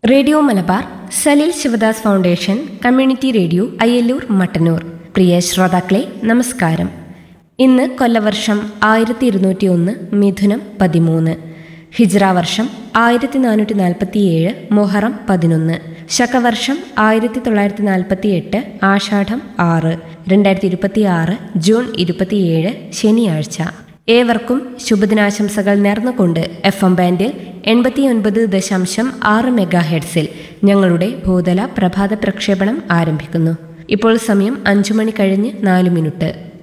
radio Malabar Salil Sivadas foundation community radio Ayyallur Mattannur പ്രിയ ശ്രോതാക്കളെ നമസ്കാരം ഇന്ന് കൊല്ലവർഷം ആയിരത്തി ഇരുന്നൂറ്റി ഒന്ന് മിഥുനം പതിമൂന്ന് ഹിജ്റ വർഷം ആയിരത്തി നാനൂറ്റി നാൽപ്പത്തി ഏഴ് മൊഹറം പതിനൊന്ന് ശകവർഷം ആയിരത്തി തൊള്ളായിരത്തി നാൽപ്പത്തി എട്ട് ആഷാഢം ആറ് രണ്ടായിരത്തി ഇരുപത്തി ആറ് ജൂൺ ഇരുപത്തിയേഴ് ശനിയാഴ്ച ഏവർക്കും ശുഭദിനാശംസകൾ നേർന്നുകൊണ്ട് എഫ് എം ബാൻഡിൽ എൺപത്തിയൊൻപത് ദശാംശം ആറ് മെഗാ ഹെഡ്സിൽ ഞങ്ങളുടെ ഭൂതല പ്രഭാത പ്രക്ഷേപണം ആരംഭിക്കുന്നു ഇപ്പോൾ സമയം അഞ്ചു മണി കഴിഞ്ഞ് നാല് മിനിറ്റ്